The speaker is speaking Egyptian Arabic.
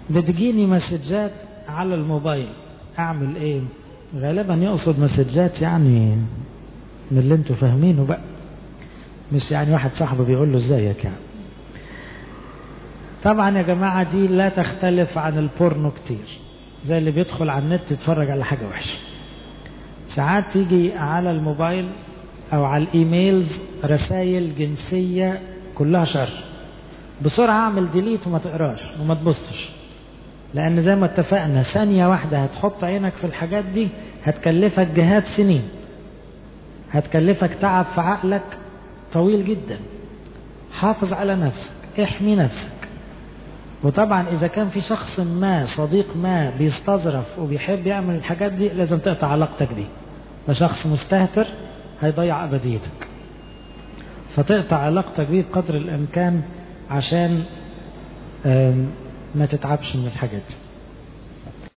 بتجيني مسجات على الموبايل اعمل ايه غالبا يقصد مسجات يعني من اللي انتوا فاهمينه بقى مش يعني واحد صاحبه بيقول له ازيك يعني طبعا يا جماعة دي لا تختلف عن البورنو كتير زي اللي بيدخل على النت يتفرج على حاجة وحشة ساعات تيجي على الموبايل او على الايميلز رسائل جنسية كلها شر بسرعة اعمل ديليت وما تقراش وما تبصش لان زي ما اتفقنا ثانية واحدة هتحط عينك في الحاجات دي هتكلفك جهاد سنين هتكلفك تعب في عقلك طويل جدا حافظ على نفسك احمي نفسك وطبعا اذا كان في شخص ما صديق ما بيستظرف وبيحب يعمل الحاجات دي لازم تقطع علاقتك بيه ده شخص مستهتر هيضيع ابديتك فتقطع علاقتك بيه بقدر الامكان عشان ما تتعبش من الحاجات دي